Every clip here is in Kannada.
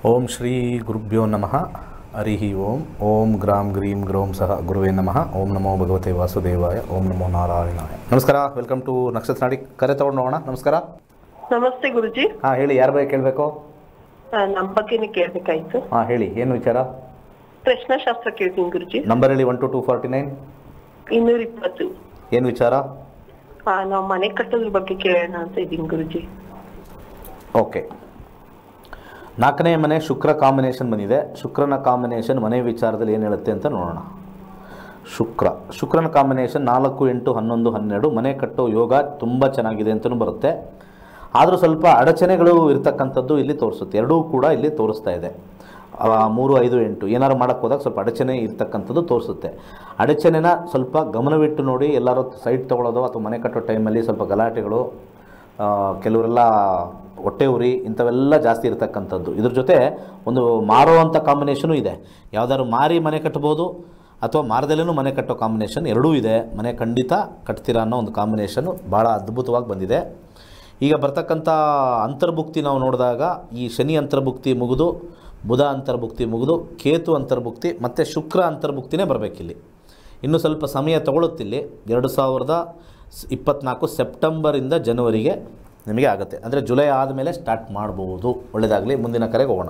ಓಂ ಶ್ರೀ ಗುರುಭ್ಯೋ ನಮಃ ಹರಿ ಓಂ ಓಂ ಗ್ರಾಂ ಗ್ರೀಂ ಗ್ರೌಂ ಸಹ ಗುರುವೇ ನಮಃ ಓಂ ನಮೋ ಭಗವತೆ ವಾಸುದೇವಾಯ ಓಂ ನಮೋ ನಾರಾಯಣಾಯ ನಮಸ್ಕಾರ ವೆಲ್ಕಮ್ ಟು ನಕ್ಷತ್ರ ನಾಡಿ ಕರೆ ತಗೊಂಡು ನೋಡೋಣ ನಮಸ್ಕಾರ ನಮಸ್ತೆ ಗುರುಜಿ ಹಾಂ ಹೇಳಿ ಯಾರ ಬಗ್ಗೆ ಕೇಳಬೇಕು ಆ, ನಮ್ ಬಗ್ಗೆನೇ ಕೇಳ್ಬೇಕಾಯ್ತು ಹಾಂ ಹೇಳಿ ಏನು ವಿಚಾರ ಪ್ರಶ್ನಾಶಾಸ್ತ್ರ ಕೇಳ್ತೀನಿ ಗುರುಜಿ ನಂಬರ್ ಹೇಳಿ one two two forty nine ಇನ್ನೂರ ಇಪ್ಪತ್ತು ಏನು ವಿಚಾರ ಆ, ನಾವ್ ಮನೆ ಕಟ್ಟೋದ್ರ ಬಗ್ಗೆ ಕೇಳೋಣ ಅಂತ ಇದೀನಿ ಗುರುಜಿ ಓಕೆ ನಾಲ್ಕನೇ ಮನೆ ಶುಕ್ರ ಕಾಂಬಿನೇಷನ್ ಬಂದಿದೆ ಶುಕ್ರನ ಕಾಂಬಿನೇಷನ್ ಮನೆ ವಿಚಾರದಲ್ಲಿ ಏನು ಹೇಳುತ್ತೆ ಅಂತ ನೋಡೋಣ ಶುಕ್ರ ಶುಕ್ರನ ಕಾಂಬಿನೇಷನ್ ನಾಲ್ಕು ಎಂಟು ಹನ್ನೊಂದು ಹನ್ನೆರಡು ಮನೆ ಕಟ್ಟೋ ಯೋಗ ತುಂಬ ಚೆನ್ನಾಗಿದೆ ಅಂತಲೂ ಬರುತ್ತೆ ಆದರೂ ಸ್ವಲ್ಪ ಅಡಚಣೆಗಳು ಇರ್ತಕ್ಕಂಥದ್ದು ಇಲ್ಲಿ ತೋರಿಸುತ್ತೆ ಎರಡೂ ಕೂಡ ಇಲ್ಲಿ ತೋರಿಸ್ತಾ ಇದೆ ಆ, ಮೂರು ಐದು ಎಂಟು ಏನಾದ್ರು ಮಾಡೋಕ್ಕೆ ಹೋದಾಗ ಸ್ವಲ್ಪ ಅಡಚಣೆ ಇರ್ತಕ್ಕಂಥದ್ದು ತೋರಿಸುತ್ತೆ ಅಡಚಣೆನ ಸ್ವಲ್ಪ ಗಮನವಿಟ್ಟು ನೋಡಿ ಎಲ್ಲರೂ ಸೈಟ್ ತೊಗೊಳೋದು ಅಥವಾ ಮನೆ ಕಟ್ಟೋ ಟೈಮಲ್ಲಿ ಸ್ವಲ್ಪ ಗಲಾಟೆಗಳು ಆ, ಕೆಲವರೆಲ್ಲ ಹೊಟ್ಟೆ ಉರಿ ಇಂಥವೆಲ್ಲ ಜಾಸ್ತಿ ಇರತಕ್ಕಂಥದ್ದು ಇದ್ರ ಜೊತೆ ಒಂದು ಮಾರುವಂಥ ಕಾಂಬಿನೇಷನು ಇದೆ ಯಾವ್ದಾದ್ರು ಮಾರಿ ಮನೆ ಕಟ್ಬೋದು ಅಥವಾ ಮಾರದಲ್ಲೂ ಮನೆ ಕಟ್ಟೋ ಕಾಂಬಿನೇಷನ್ ಎರಡೂ ಇದೆ ಮನೆ ಖಂಡಿತ ಕಟ್ತೀರಾ ಅನ್ನೋ ಒಂದು ಕಾಂಬಿನೇಷನು ಭಾಳ ಅದ್ಭುತವಾಗಿ ಬಂದಿದೆ ಈಗ ಬರ್ತಕ್ಕಂಥ ಅಂತರ್ಭುಕ್ತಿ ನಾವು ನೋಡಿದಾಗ ಈ ಶನಿ ಅಂತರ್ಭುಕ್ತಿ ಮುಗಿದು ಬುಧ ಅಂತರ್ಭುಕ್ತಿ ಮುಗಿದು ಕೇತು ಅಂತರ್ಭುಕ್ತಿ ಮತ್ತು ಶುಕ್ರ ಅಂತರ್ಭುಕ್ತಿನೇ ಬರಬೇಕಿಲ್ಲಿ ಇನ್ನು ಸ್ವಲ್ಪ ಸಮಯ ತಗೊಳುತ್ತಿಲ್ಲಿ ಎರಡು ಸಾವಿರದ ಸ್- ಇಪ್ಪತ್ನಾಲ್ಕು ಸೆಪ್ಟೆಂಬರಿಂದ ಜನವರಿಗೆ ನಿಮಗೆ ಆಗುತ್ತೆ ಅಂದರೆ ಜುಲೈ ಆದಮೇಲೆ ಸ್ಟಾರ್ಟ್ ಮಾಡ್ಬೋದು ಒಳ್ಳೆಯದಾಗಲಿ ಮುಂದಿನ ಕರೆಗೆ ಹೋಗೋಣ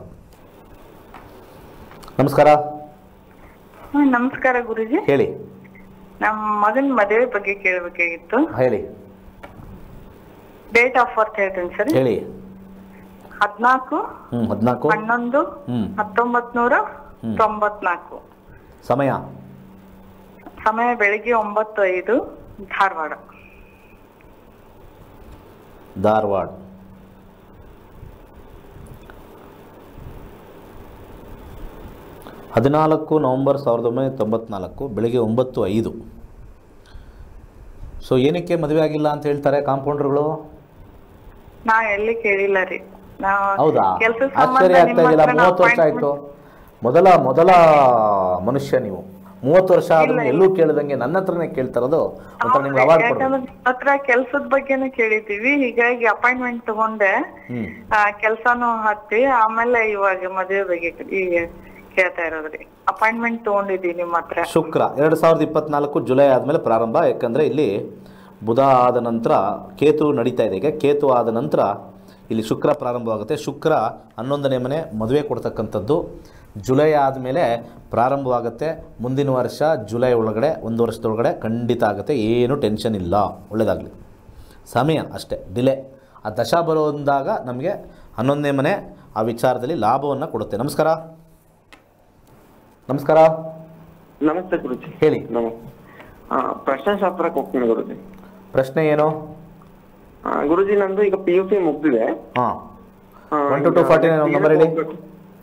ನಮಸ್ಕಾರ ಹಾ, ನಮಸ್ಕಾರ ಗುರುಜಿ ಹೇಳಿ ನಮ್ಮ ಮಗನ್ ಮದುವೆ ಬಗ್ಗೆ ಕೇಳಬೇಕಾಗಿತ್ತು ಹೇಳಿ ಡೇಟ್ ಆಫ್ ಬರ್ತ್ ಹೇಳ್ತೀನಿ ಸರ್ ಹೇಳಿ ಹದ್ನಾಲ್ಕು ಹ್ಞೂ ಹದಿನಾಲ್ಕು ಹನ್ನೊಂದು ಹ್ಮ್. ಹತ್ತೊಂಬತ್ ನೂರ ಹ್ಮ್. ತೊಂಬತ್ನಾಲ್ಕು ಸಮಯ ಸಮಯ ಬೆಳಿಗ್ಗೆ ಒಂಬತ್ತು ಐದು ಧಾರವಾಡ ಧಾರವಾಡ ಹದಿನಾಲ್ಕು ನವಂಬರ್ ಸಾವಿರದ ಒಂಬೈನೂರ ತೊಂಬತ್ನಾಲ್ಕು ಬೆಳಿಗ್ಗೆ ಒಂಬತ್ತು ಐದು ಸೊ ಏನಕ್ಕೆ ಮದುವೆ ಆಗಿಲ್ಲ ಅಂತ ಹೇಳ್ತಾರೆ ಕಾಂಪೌಂಡರ್ಗಳು ನಾ ಎಲ್ಲಿ ಕೇಳಿಲ್ಲ ರೀ ನಾವು ಹೌದಾ ಕೆಲ್ಸದ ಆಶ್ಚರ್ಯ ಆಗ್ತಾ ಸಂಬಂಧ ನಿಮ್ಮ ಇದೆಯಲ್ಲ ಹತ್ರ ಮೂವತ್ತು ವರ್ಷ ಆಯಿತು ಮೊದಲ ಮೊದಲ ಮನುಷ್ಯ ನೀವು ಮೂವತ್ತು ವರ್ಷ ಆದ್ರೂ ಎಲ್ಲೂ ಕೇಳ್ದಂಗೆ ನನ್ನ ಹತ್ರನೇ ಕೇಳ್ತಾರದು ಒಂಥರ ನಿಮ್ಗೆ ಅವಾರ್ಡ್ ಕೊಡ್ಬೇಕು ಯಾಕಂದ್ರೆ ನಿಮ್ ಹತ್ರ ಕೆಲ್ಸದ ಬಗ್ಗೆನೂ ಕೇಳಿದೀವಿ ಹೀಗಾಗಿ ಅಪಾಯಿಂಟ್ಮೆಂಟ್ ತಗೊಂಡೆ ಹ್ಞೂ ಆ, ಕೆಲ್ಸಾನು ಹತ್ತಿ ಆಮೇಲೆ ಇವಾಗ ಮದುವೆ ಬಗ್ಗೆ ಈಗ ಕೇಳ್ತಾ ಇರೋದ್ರಿ ಅಪಾಯಿಂಟ್ಮೆಂಟ್ ತಗೊಂಡಿದೀವಿ ನಿಮ್ಮ ಹತ್ರ ಶುಕ್ರ ಎರಡು ಸಾವಿರದ ಇಪ್ಪತ್ನಾಲ್ಕು ಜುಲೈ ಆದಮೇಲೆ ಪ್ರಾರಂಭ ಯಾಕಂದರೆ ಇಲ್ಲಿ ಬುಧ ಆದ ನಂತರ ಕೇತು ನಡೀತಾ ಇದೆ ಈಗ ಕೇತು ಆದ ನಂತರ ಇಲ್ಲಿ ಶುಕ್ರ ಪ್ರಾರಂಭವಾಗುತ್ತೆ ಶುಕ್ರ ಹನ್ನೊಂದನೇ ಮನೆ ಮದುವೆ ಕೊಡ್ತಕ್ಕಂಥದ್ದು ಜುಲೈ ಆದಮೇಲೆ ಪ್ರಾರಂಭವಾಗುತ್ತೆ ಮುಂದಿನ ವರ್ಷ ಜುಲೈ ಒಳಗಡೆ ಒಂದು ವರ್ಷದೊಳಗಡೆ ಖಂಡಿತ ಆಗುತ್ತೆ ಏನು ಟೆನ್ಷನ್ ಇಲ್ಲ ಒಳ್ಳೆಯದಾಗಲಿ ಸಮಯ ಅಷ್ಟೇ ಡಿಲೇ ಆ ದಶ ಬರೋಂದಾಗ ನಮಗೆ ಹನ್ನೊಂದನೇ ಮನೆ ಆ ವಿಚಾರದಲ್ಲಿ ಲಾಭವನ್ನು ಕೊಡುತ್ತೆ ನಮಸ್ಕಾರ ನಮಸ್ಕಾರ ನಮಸ್ತೆ ಗುರುಜಿ ಹೇಳಿ ನಮಸ್ತೆ ಆ, ಪ್ರಶ್ನಾಶಾಸ್ತ್ರಕ್ಕೆ ಹೋಗ್ತೀನಿ ಗುರುಜಿ ಪ್ರಶ್ನೆ ಏನು ಆ, ಗುರುಜಿ ನಂದು ಈಗ ಪಿ ಯು ಸಿ ಮುಗ್ದಿದೆ ಹಾಂ ಆ, ಒನ್ ಟು ಟು ಈಗ forty nine next number year ಹೇಳಿ ಹೋಗ್ಬೇಕು.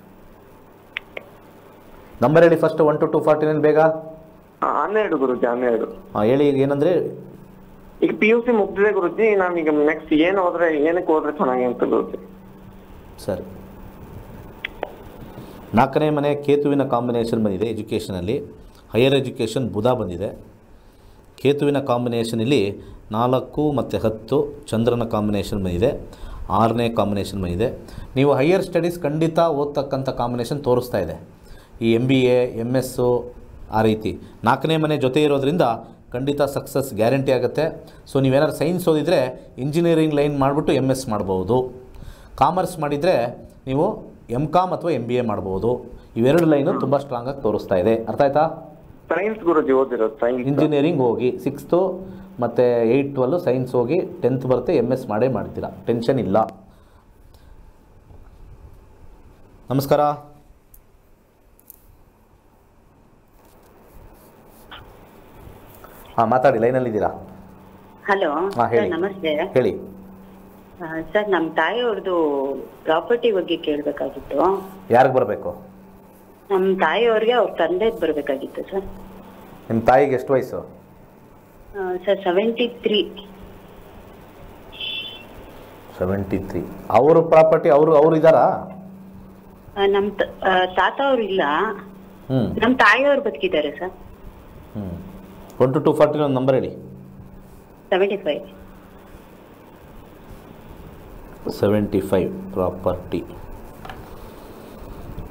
ನಂಬರ್ ಹೇಳಿ first one two two forty nine ಬೇಗ ಆ, ಹನ್ನೆರಡು ಗುರುಜಿ ಹನ್ನೆರಡು ಹಾಂ ಹೇಳಿ ಈಗ ಏನಂದರೆ ಈಗ ಪಿ ಯು ಸಿ ಮುಗ್ದಿದೆ ಗುರುಜಿ ನಾನೀಗ ನೆಕ್ಸ್ಟ್ ಏನ್ ಹೋದ್ರೆ ಏನಕ್ಕೆ ಹೋದ್ರೆ ಚೆನ್ನಾಗಿ ಅಂತ ಗುರುಜಿ ಸರಿ ನಾಲ್ಕನೇ ಮನೆ ಕೇತುವಿನ ಕಾಂಬಿನೇಷನ್ ಬಂದಿದೆ ಎಜುಕೇಷನಲ್ಲಿ ಹೈಯರ್ ಎಜುಕೇಷನ್ ಬುಧ ಬಂದಿದೆ ಕೇತುವಿನ ಕಾಂಬಿನೇಷನಲ್ಲಿ ನಾಲ್ಕು ಮತ್ತು ಹತ್ತು ಚಂದ್ರನ ಕಾಂಬಿನೇಷನ್ ಬಂದಿದೆ ಆರನೇ ಕಾಂಬಿನೇಷನ್ ಬಂದಿದೆ ನೀವು ಹೈಯರ್ ಸ್ಟಡೀಸ್ ಖಂಡಿತ ಓದ್ತಕ್ಕಂಥ ಕಾಂಬಿನೇಷನ್ ತೋರಿಸ್ತಾ ಇದೆ ಈ M B A M S ಆ ರೀತಿ ನಾಲ್ಕನೇ ಮನೆ ಜೊತೆ ಇರೋದ್ರಿಂದ ಖಂಡಿತ ಸಕ್ಸಸ್ ಗ್ಯಾರಂಟಿ ಆಗುತ್ತೆ ಸೊ ನೀವೇನಾದ್ರು ಸೈನ್ಸ್ ಓದಿದರೆ ಇಂಜಿನಿಯರಿಂಗ್ ಲೈನ್ ಮಾಡಿಬಿಟ್ಟು ಎಮ್ ಎಸ್ ಮಾಡ್ಬೋದು ಕಾಮರ್ಸ್ ಮಾಡಿದರೆ ನೀವು ಎಮ್ ಕಾಮ್ ಅಥವಾ ಎಮ್ ಬಿ ಎ ಮಾಡ್ಬೋದು ಇವೆರಡು ಲೈನು ತುಂಬ ಸ್ಟ್ರಾಂಗಾಗಿ ತೋರಿಸ್ತಾ ಇದೆ ಅರ್ಥ ಆಯ್ತಾ ಸೈನ್ಸ್ ಗುರುಜಿ ಓದಿರೋದು ಸೈನ್ಸ್ ಇಂಜಿನಿಯರಿಂಗ್ ಹೋಗಿ ಸಿಕ್ಸ್ತು ಮತ್ತು ಏಯ್ಟ್ ಟ್ವೆಲ್ಲು ಸೈನ್ಸ್ ಹೋಗಿ ಟೆಂತ್ ಬರುತ್ತೆ ಎಮ್ ಎಸ್ ಮಾಡೇ ಮಾಡ್ತೀರಾ ಟೆನ್ಷನ್ ಇಲ್ಲ ನಮಸ್ಕಾರ ಹಾಂ ಮಾತಾಡಿ ಲೈನಲ್ಲಿದ್ದೀರಾ ಹಲೋ ಹಾ, ಹೇಳಿ. ಸರ್ ನಮಸ್ತೆ ಹೇಳಿ ಆ, ಸರ್ ನಮ್ಮ ತಾಯಿಯವ್ರದ್ದು ಪ್ರಾಪರ್ಟಿ ಬಗ್ಗೆ ಕೇಳಬೇಕಾಗಿತ್ತು ಯಾರಿಗೆ ಬರಬೇಕು ನಮ್ಮ ತಾಯಿಯವ್ರಿಗೆ ಅವ್ರ ತಂದೆದ್ ಬರಬೇಕಾಗಿತ್ತು ಸರ್ ನಿಮ್ಮ ತಾಯಿಗೆ ಎಷ್ಟು ವಯಸ್ಸು ಆ, sir seventy three seventy three ಅವರು ಪ್ರಾಪರ್ಟಿ ಅವರು ಅವರು ಇದ್ದಾರಾ ನಮ್ಮ ತ- ಆ, ತಾತ ಅವ್ರು ಇಲ್ಲ ಹ್ಞೂ ನಮ್ಮ ತಾಯಿಯವ್ರು ಬದುಕಿದ್ದಾರೆ ಸರ್ ಹ್ಞೂ ಒನ್ ಟು ಟು ಫಾರ್ಟಿ ಒಂದು ನಂಬರ್ ಹೇಳಿ seventy five seventy five property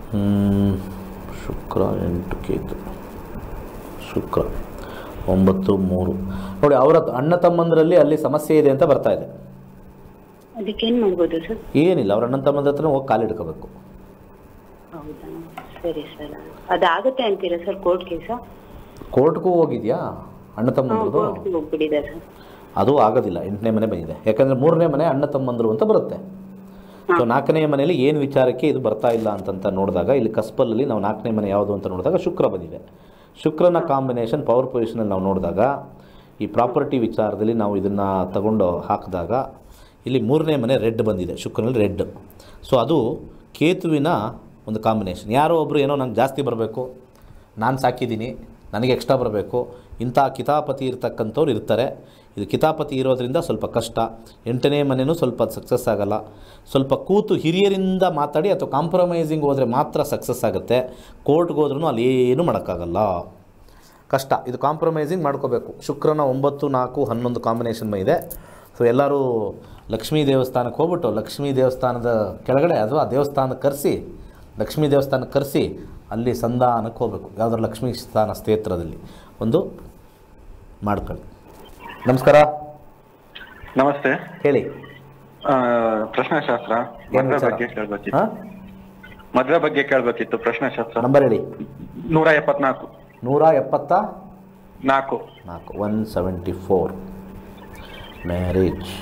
ಹ್ಮ್, ಶುಕ್ರ ಎಂಟು ಕೇತು ಶುಕ್ರ ಒಂಬತ್ತು ಮೂರು ನೋಡಿ ಅವರ ಅಣ್ಣ ತಮ್ಮಂದರಲ್ಲಿ ಅಲ್ಲಿ ಸಮಸ್ಯೆ ಇದೆ ಅಂತ ಬರ್ತಾ ಇದೆ ಅದಕ್ಕೇನ್ ಮಾಡ್ಬೋದು ಸರ್ ಏನಿಲ್ಲ ಅವ್ರ ಅಣ್ಣ ತಮ್ಮಂದ್ರ ಹತ್ರ ಹೋಗಿ ಕಾಲಿಡ್ಕೋಬೇಕು ಹೌದಾ ಸರಿ ಸರ್ ಅದಾಗತ್ತೆ ಅಂತೀರಾ ಸರ್ ಕೋರ್ಟ್ ಕೇಸ ಕೋರ್ಟ್ಗೂ ಹೋಗಿದ್ಯಾ ಅಣ್ಣ ತಮ್ಮಂದ್ರದ್ದು ಕೋರ್ಟ್ಗೆ ಹೋಗ್ಬಿಟ್ಟಿದೆ ಸರ್ ಅದು ಆಗೋದಿಲ್ಲ ಎಂಟನೇ ಮನೆ ಬಂದಿದೆ ಯಾಕಂದರೆ ಮೂರನೇ ಮನೆ ಅಣ್ಣ ತಮ್ಮಂದರು ಅಂತ ಬರುತ್ತೆ ಸೊ ನಾಲ್ಕನೇ ಮನೆಯಲ್ಲಿ ಏನು ವಿಚಾರಕ್ಕೆ ಇದು ಬರ್ತಾ ಇಲ್ಲ ಅಂತಂತ ನೋಡಿದಾಗ ಇಲ್ಲಿ ಕಸ್ಪಲ್ಲಲ್ಲಿ ನಾವು ನಾಲ್ಕನೇ ಮನೆ ಯಾವುದು ಅಂತ ನೋಡಿದಾಗ ಶುಕ್ರ ಬಂದಿದೆ ಶುಕ್ರನ ಕಾಂಬಿನೇಷನ್ ಪವರ್ ಪೊಸಿಷನಲ್ಲಿ ನಾವು ನೋಡಿದಾಗ ಈ ಪ್ರಾಪರ್ಟಿ ವಿಚಾರದಲ್ಲಿ ನಾವು ಇದನ್ನು ತಗೊಂಡು ಹಾಕಿದಾಗ ಇಲ್ಲಿ ಮೂರನೇ ಮನೆ ರೆಡ್ ಬಂದಿದೆ ಶುಕ್ರನಲ್ಲಿ ರೆಡ್ ಸೊ ಅದು ಕೇತುವಿನ ಒಂದು ಕಾಂಬಿನೇಷನ್ ಯಾರೋ ಒಬ್ಬರು ಏನೋ ನಂಗೆ ಜಾಸ್ತಿ ಬರಬೇಕು ನಾನು ಸಾಕಿದ್ದೀನಿ ನನಗೆ ಎಕ್ಸ್ಟ್ರಾ ಬರಬೇಕು ಇಂಥ ಕಿತಾಪತಿ ಇರ್ತಕ್ಕಂಥವ್ರು ಇರ್ತಾರೆ ಇದು ಕಿತಾಪತಿ ಇರೋದ್ರಿಂದ ಸ್ವಲ್ಪ ಕಷ್ಟ ಎಂಟನೇ ಮನೆಯೂ ಸ್ವಲ್ಪ ಸಕ್ಸಸ್ ಆಗಲ್ಲ ಸ್ವಲ್ಪ ಕೂತು ಹಿರಿಯರಿಂದ ಮಾತಾಡಿ ಅಥವಾ ಕಾಂಪ್ರಮೈಸಿಂಗ್ ಹೋದರೆ ಮಾತ್ರ ಸಕ್ಸಸ್ ಆಗುತ್ತೆ ಕೋರ್ಟ್ಗೆ ಹೋದ್ರೂ ಅಲ್ಲಿ ಏನೂ ಮಾಡೋಕ್ಕಾಗಲ್ಲ ಕಷ್ಟ ಇದು ಕಾಂಪ್ರಮೈಸಿಂಗ್ ಮಾಡ್ಕೋಬೇಕು ಶುಕ್ರನ ಒಂಬತ್ತು ನಾಲ್ಕು ಹನ್ನೊಂದು ಕಾಂಬಿನೇಷನ್ ಇದೆ ಸೊ ಎಲ್ಲರೂ ಲಕ್ಷ್ಮೀ ದೇವಸ್ಥಾನಕ್ಕೆ ಹೋಗ್ಬಿಟ್ಟು ಲಕ್ಷ್ಮೀ ದೇವಸ್ಥಾನದ ಕೆಳಗಡೆ ಅಥವಾ ದೇವಸ್ಥಾನಕ್ಕೆ ಕರೆಸಿ ಲಕ್ಷ್ಮೀ ದೇವಸ್ಥಾನಕ್ಕೆ ಕರೆಸಿ ಅಲ್ಲಿ ಸಂಧಾನಕ್ಕೆ ಹೋಗಬೇಕು ಯಾವುದಾದ್ರು ಲಕ್ಷ್ಮೀ ಸ್ಥಾನ ಕ್ಷೇತ್ರದಲ್ಲಿ ಒಂದು ಮಾಡ್ಕೊಳ್ಳಿ ನಮಸ್ಕಾರ ನಮಸ್ತೆ ಹೇಳಿ ಆ, ಪ್ರಶ್ನೆಶಾಸ್ತ್ರ ಏನು ಮದುವೆ ವಿಚಾರ ಬಗ್ಗೆ ಕೇಳ್ಬೇಕಿತ್ತು ಹಾಂ ಮದುವೆ ಬಗ್ಗೆ ಕೇಳ್ಬೇಕಿತ್ತು ಪ್ರಶ್ನೆಶಾಸ್ತ್ರ ನಂಬರ್ ಹೇಳಿ ನೂರ ಎಪ್ಪತ್ನಾಲ್ಕು ನೂರ ಎಪ್ಪತ್ತ ನಾಲ್ಕು ನಾಲ್ಕು ಒನ್ ಸೆವೆಂಟಿ ಫೋರ್ ಮ್ಯಾರೇಜ್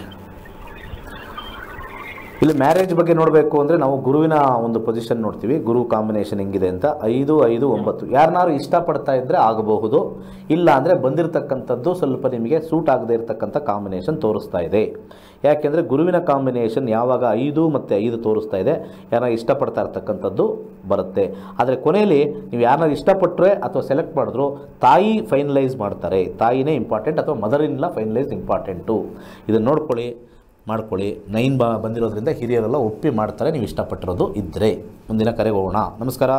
ಇಲ್ಲಿ ಮ್ಯಾರೇಜ್ ಬಗ್ಗೆ ನೋಡಬೇಕು ಅಂದರೆ ನಾವು ಗುರುವಿನ ಒಂದು ಪೊಸಿಷನ್ ನೋಡ್ತೀವಿ ಗುರು ಕಾಂಬಿನೇಷನ್ ಹೆಂಗಿದೆ ಅಂತ ಐದು ಐದು ಒಂಬತ್ತು ಯಾರನ್ನಾರು ಇಷ್ಟಪಡ್ತಾ ಇದ್ದರೆ ಆಗಬಹುದು ಇಲ್ಲ ಅಂದರೆ ಬಂದಿರತಕ್ಕಂಥದ್ದು ಸ್ವಲ್ಪ ನಿಮಗೆ ಸೂಟ್ ಆಗದೆ ಇರತಕ್ಕಂಥ ಕಾಂಬಿನೇಷನ್ ತೋರಿಸ್ತಾ ಇದೆ ಯಾಕೆಂದರೆ ಗುರುವಿನ ಕಾಂಬಿನೇಷನ್ ಯಾವಾಗ ಐದು ಮತ್ತು ಐದು ತೋರಿಸ್ತಾ ಇದೆ ಯಾರನ್ನ ಇಷ್ಟಪಡ್ತಾ ಇರ್ತಕ್ಕಂಥದ್ದು ಬರುತ್ತೆ ಆದರೆ ಕೊನೆಯಲ್ಲಿ ನೀವು ಯಾರನ್ನ ಇಷ್ಟಪಟ್ಟರೆ ಅಥವಾ ಸೆಲೆಕ್ಟ್ ಮಾಡಿದ್ರು ತಾಯಿ ಫೈನಲೈಸ್ ಮಾಡ್ತಾರೆ ತಾಯಿನೇ ಇಂಪಾರ್ಟೆಂಟ್ ಅಥವಾ ಮದರ್ ಇನ್ಲ ಫೈನಲೈಸ್ ಇಂಪಾರ್ಟೆಂಟು ಇದನ್ನು ನೋಡ್ಕೊಳ್ಳಿ ಮಾಡ್ಕೊಳ್ಳಿ ನೈನ್ ಬಾ ಬಂದಿರೋದ್ರಿಂದ ಹಿರಿಯರೆಲ್ಲ ಒಪ್ಪಿ ಮಾಡ್ತಾರೆ ನೀವು ಇಷ್ಟಪಟ್ಟಿರೋದು ಇದ್ದರೆ ಮುಂದಿನ ಕರೆಗೆ ಹೋಗೋಣ ನಮಸ್ಕಾರ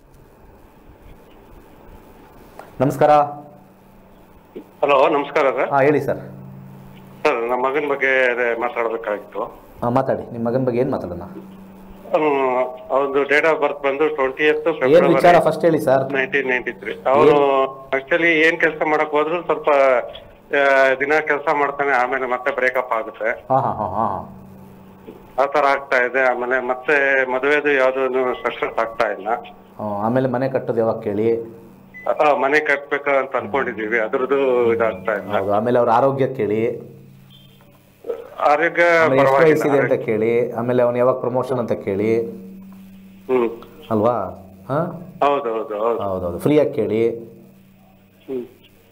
ನಮಸ್ಕಾರ ಹಲೋ ನಮಸ್ಕಾರ ಸರ್ ಹಾಂ ಹೇಳಿ ಸರ್ ಸರ್ ನಮ್ಮ ಮಗನ ಬಗ್ಗೆ ಅದೇ ಮಾತಾಡಬೇಕಾಗಿತ್ತು ಹಾಂ ಮಾತಾಡಿ ನಿಮ್ಮ ಮಗನ ಬಗ್ಗೆ ಏನು ಮಾತಾಡೋಣ ಅವ್ರದ್ದು ಡೇಟ್ ಆಫ್ ಬರ್ತ್ ಬಂದು ಟ್ವೆಂಟಿ ಎತ್ ಏನು ವಿಚಾರ ಫೆಬ್ರವರಿ ಫಸ್ಟ್ ಹೇಳಿ ಸರ್ ನೈನ್ಟೀನ್ ನೈನ್ಟಿ ತ್ರೀ ಅವನು ಆಕ್ಚುಲಿ ಏನ್ ಕೆಲಸ ಮಾಡಕ್ ಹೋದ್ರು ಸ್ವಲ್ಪ ಆ, ದಿನ ಕೆಲಸ ಮಾಡ್ತಾನೆ ಆಮೇಲೆ ಮತ್ತೆ ಬ್ರೇಕಪ್ ಆಗುತ್ತೆ ಹಾಂ ಹಾಂ ಹಾಂ ಹಾಂ ಆ ತರ ಆಗ್ತಾ ಇದೆ ಆಮೇಲೆ ಮತ್ತೆ ಮದುವೆದು ಯಾವ್ದು ಸಕ್ಸಸ್ ಆಗ್ತಾ ಇಲ್ಲ ಆಮೇಲೆ ಮನೆ ಕಟ್ಟೋದು ಯಾವಾಗ ಕೇಳಿ ಆ, ಮನೆ ಕಟ್ಬೇಕು ಅಂತ ಅನ್ಕೊಂಡಿದೀವಿ ಅದ್ರದ್ದು ಇದಾಗ್ತಾ ಇಲ್ಲ ಹೌದು ಆಮೇಲೆ ಅವ್ರ ಆರೋಗ್ಯ ಕೇಳಿ ಆರೋಗ್ಯ ಆಮೇಲೆ ಎಷ್ಟು ವಯಸ್ಸಿದೆ ಅಂತ ಪರವಾಗಿಲ್ಲ ಕೇಳಿ ಆಮೇಲೆ ಅವ್ನು ಯಾವಾಗ ಪ್ರಮೋಷನ್ ಅಂತ ಕೇಳಿ ಹ್ಮ್ ಅಲ್ವಾ ಹಾಂ ಹೌದು ಹೌದು ಹೌದು ಹೌದೌದು ಫ್ರೀಯಾಗಿ ಕೇಳಿ ಹ್ಮ್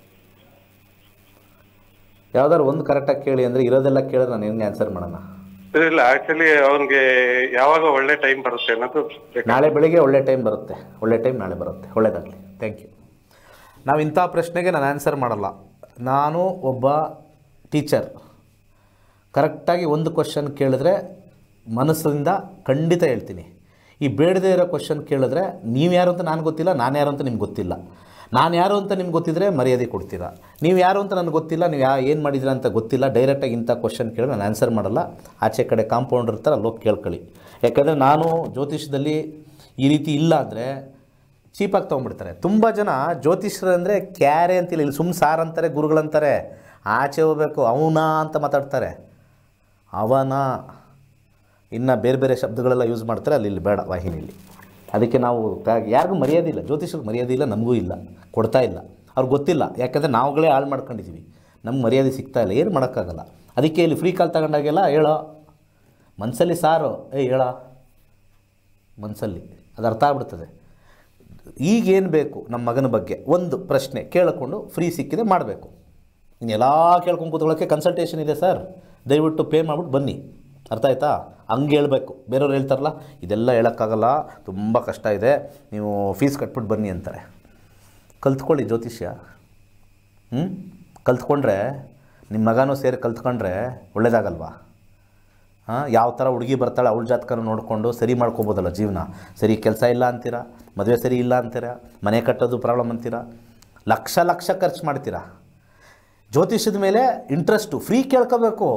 ಯಾವ್ದಾದ್ರು ಒಂದು ಕರೆಕ್ಟಾಗಿ ಕೇಳಿ ಅಂದರೆ ಇರೋದೆಲ್ಲ ಕೇಳಿದ್ರೆ ನಾನು ಹೆಂಗೆ ಆನ್ಸರ್ ಮಾಡೋಣ ಇಲ್ಲ ಆಕ್ಚುಲಿ ಅವನ್ಗೆ ಯಾವಾಗ ಒಳ್ಳೆ ಟೈಮ್ ಬರುತ್ತೆ ಅನ್ನೋದು ಬೇಕು. ನಾಳೆ ಬೆಳಿಗ್ಗೆ ಒಳ್ಳೆ ಟೈಮ್ ಬರುತ್ತೆ ಒಳ್ಳೆ ಟೈಮ್ ನಾಳೆ ಬರುತ್ತೆ ಒಳ್ಳೆಯದಾಗಲಿ ಥ್ಯಾಂಕ್ ಯು ನಾವು ಇಂಥ ಪ್ರಶ್ನೆಗೆ ನಾನು ಆನ್ಸರ್ ಮಾಡಲ್ಲ ನಾನು ಒಬ್ಬ ಟೀಚರ್ ಕರೆಕ್ಟಾಗಿ ಒಂದು ಕ್ವಶನ್ ಕೇಳಿದ್ರೆ ಮನಸ್ಸಿಂದ ಖಂಡಿತ ಹೇಳ್ತೀನಿ ಈ ಬೇಡದೇ ಇರೋ ಕ್ವಶನ್ ಕೇಳಿದ್ರೆ ನೀವು ಯಾರು ಅಂತ ನನಗೆ ಗೊತ್ತಿಲ್ಲ ನಾನು ಯಾರು ಅಂತ ನಿಮ್ಗೆ ಗೊತ್ತಿಲ್ಲ ನಾನು ಯಾರು ಅಂತ ನಿಮ್ಗೆ ಗೊತ್ತಿದ್ರೆ ಮರ್ಯಾದೆ ಕೊಡ್ತೀರಾ ನೀವು ಯಾರು ಅಂತ ನನಗೆ ಗೊತ್ತಿಲ್ಲ ನೀವು ಯಾ ಏನು ಮಾಡಿದ್ದೀರಾ ಅಂತ ಗೊತ್ತಿಲ್ಲ ಡೈರೆಕ್ಟಾಗಿ ಇಂಥ ಕ್ವಶನ್ ಕೇಳಿ ನಾನು ಆನ್ಸರ್ ಮಾಡಲ್ಲ ಆಚೆ ಕಡೆ ಕಾಂಪೌಂಡರ್ ಇರ್ತಾರೆ ಅಲ್ಲಿ ಹೋಗಿ ಕೇಳ್ಕೊಳ್ಳಿ ಯಾಕಂದರೆ ನಾನು ಜ್ಯೋತಿಷದಲ್ಲಿ ಈ ರೀತಿ ಇಲ್ಲ ಅಂದರೆ ಚೀಪಾಗಿ ತೊಗೊಂಡ್ಬಿಡ್ತಾರೆ ತುಂಬ ಜನ ಜ್ಯೋತಿಷ್ಯರು ಅಂದರೆ ಕ್ಯಾರೆ ಅಂತಿಲ್ಲ ಇಲ್ಲಿ ಸುಮ್ಮ ಸಾರ್ ಅಂತಾರೆ ಗುರುಗಳಂತಾರೆ ಆಚೆ ಹೋಗ್ಬೇಕು ಅವನಾ ಅಂತ ಮಾತಾಡ್ತಾರೆ ಅವನ ಇನ್ನು ಬೇರೆ ಬೇರೆ ಶಬ್ದಗಳೆಲ್ಲ ಯೂಸ್ ಮಾಡ್ತಾರೆ ಅಲ್ಲಿ ಇಲ್ಲಿ ಬೇಡ ವಾಹಿನಿಯಲ್ಲಿ ಅದಕ್ಕೆ ನಾವು ತ- ಯಾರಿಗೂ ಮರ್ಯಾದೆ ಇಲ್ಲ ಜ್ಯೋತಿಷರಿಗೆ ಮರ್ಯಾದೆ ಇಲ್ಲ ನಮಗೂ ಇಲ್ಲ ಕೊಡ್ತಾ ಇಲ್ಲ ಅವ್ರಿಗೆ ಗೊತ್ತಿಲ್ಲ ಯಾಕಂದರೆ ನಾವುಗಳೇ ಹಾಳು ಮಾಡ್ಕೊಂಡಿದ್ದೀವಿ ನಮ್ಗೆ ಮರ್ಯಾದೆ ಸಿಗ್ತಾ ಇಲ್ಲ ಏನು ಮಾಡೋಕ್ಕಾಗಲ್ಲ ಅದಕ್ಕೆ ಇಲ್ಲಿ ಫ್ರೀ ಕಾಲ್ ತಗೊಂಡಾಗೆಲ್ಲ ಹೇಳೋ ಮನಸ್ಸಲ್ಲಿ ಸಾರು ಏ ಹೇಳ ಮನಸ್ಸಲ್ಲಿ ಅದು ಅರ್ಥ ಆಗ್ಬಿಡ್ತದೆ ಈಗೇನು ಬೇಕು ನಮ್ಮ ಮಗನ ಬಗ್ಗೆ ಒಂದು ಪ್ರಶ್ನೆ ಕೇಳಿಕೊಂಡು ಫ್ರೀ ಸಿಕ್ಕಿದೆ ಮಾಡಬೇಕು ಇನ್ನೆಲ್ಲ ಕೇಳ್ಕೊಂಡು ಕೂತ್ಕೊಳ್ಳೋಕ್ಕೆ ಕನ್ಸಲ್ಟೇಷನ್ ಇದೆ ಸರ್ ದಯವಿಟ್ಟು ಪೇ ಮಾಡ್ಬಿಟ್ಟು ಬನ್ನಿ ಅರ್ಥ ಆಯ್ತಾ ಹಂಗೆ ಹೇಳ್ಬೇಕು ಬೇರೆಯವ್ರು ಹೇಳ್ತಾರಲ್ಲ ಇದೆಲ್ಲ ಹೇಳೋಕ್ಕಾಗಲ್ಲ ತುಂಬ ಕಷ್ಟ ಇದೆ ನೀವು ಫೀಸ್ ಕಟ್ಬಿಟ್ಟು ಬನ್ನಿ ಅಂತಾರೆ ಕಲ್ತ್ಕೊಳ್ಳಿ ಜ್ಯೋತಿಷ್ಯ ಹ್ಞೂ ಕಲ್ತ್ಕೊಂಡ್ರೆ ನಿಮ್ಮ ಮಗನೂ ಸೇರಿ ಕಲ್ತ್ಕೊಂಡ್ರೆ ಒಳ್ಳೇದಾಗಲ್ವಾ ಹಾಂ ಯಾವ ಥರ ಹುಡುಗಿ ಬರ್ತಾಳೆ ಅವಳ ಜಾತಕನ ನೋಡಿಕೊಂಡು ಸರಿ ಮಾಡ್ಕೋಬೋದಲ್ಲ ಜೀವನ ಸರಿ ಕೆಲಸ ಇಲ್ಲ ಅಂತೀರಾ ಮದುವೆ ಸರಿ ಇಲ್ಲ ಅಂತೀರಾ ಮನೆ ಕಟ್ಟೋದು ಪ್ರಾಬ್ಲಮ್ ಅಂತೀರಾ ಲಕ್ಷ ಲಕ್ಷ ಖರ್ಚು ಮಾಡ್ತೀರಾ ಜ್ಯೋತಿಷ್ಯದ ಮೇಲೆ ಇಂಟ್ರೆಸ್ಟು ಫ್ರೀ ಕೇಳ್ಕೋಬೇಕು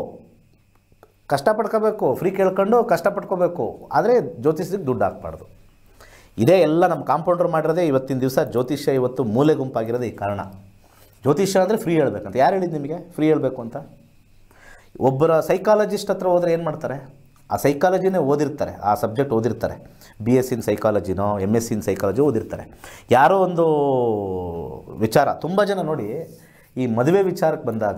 ಕಷ್ಟ ಪಡ್ಕೋಬೇಕು ಫ್ರೀ ಕೇಳ್ಕೊಂಡು ಕಷ್ಟ ಪಡ್ಕೋಬೇಕು ಆದರೆ ಜ್ಯೋತಿಷ್ಯಕ್ಕೆ ದುಡ್ಡು ಹಾಕ್ಬಾರ್ದು ಇದೇ ಎಲ್ಲ ನಮ್ಮ ಕಾಂಪೌಂಡರ್ ಮಾಡಿರೋದೇ ಇವತ್ತಿನ ದಿವಸ ಜ್ಯೋತಿಷ್ಯ ಇವತ್ತು ಮೂಲೆ ಗುಂಪಾಗಿರೋದೇ ಈ ಕಾರಣ ಜ್ಯೋತಿಷ್ಯ ಅಂದರೆ ಫ್ರೀ ಹೇಳ್ಬೇಕಂತ ಯಾರು ಹೇಳಿದ್ದು ನಿಮಗೆ ಫ್ರೀ ಹೇಳಬೇಕು ಅಂತ ಒಬ್ಬರ ಸೈಕಾಲಜಿಸ್ಟ್ ಹತ್ರ ಹೋದರೆ ಏನು ಮಾಡ್ತಾರೆ ಆ ಸೈಕಾಲಜಿನೇ ಓದಿರ್ತಾರೆ ಆ ಸಬ್ಜೆಕ್ಟ್ ಓದಿರ್ತಾರೆ ಬಿ ಎಸ್ ಇನ್ ಸೈಕಾಲಜಿನೋ ಎಮ್ ಎಸ್ ಇನ್ ಸೈಕಾಲಜಿ ಓದಿರ್ತಾರೆ ಯಾರೋ ಒಂದು ವಿಚಾರ ತುಂಬ ಜನ ನೋಡಿ ಈ ಮದುವೆ ವಿಚಾರಕ್ಕೆ ಬಂದಾಗ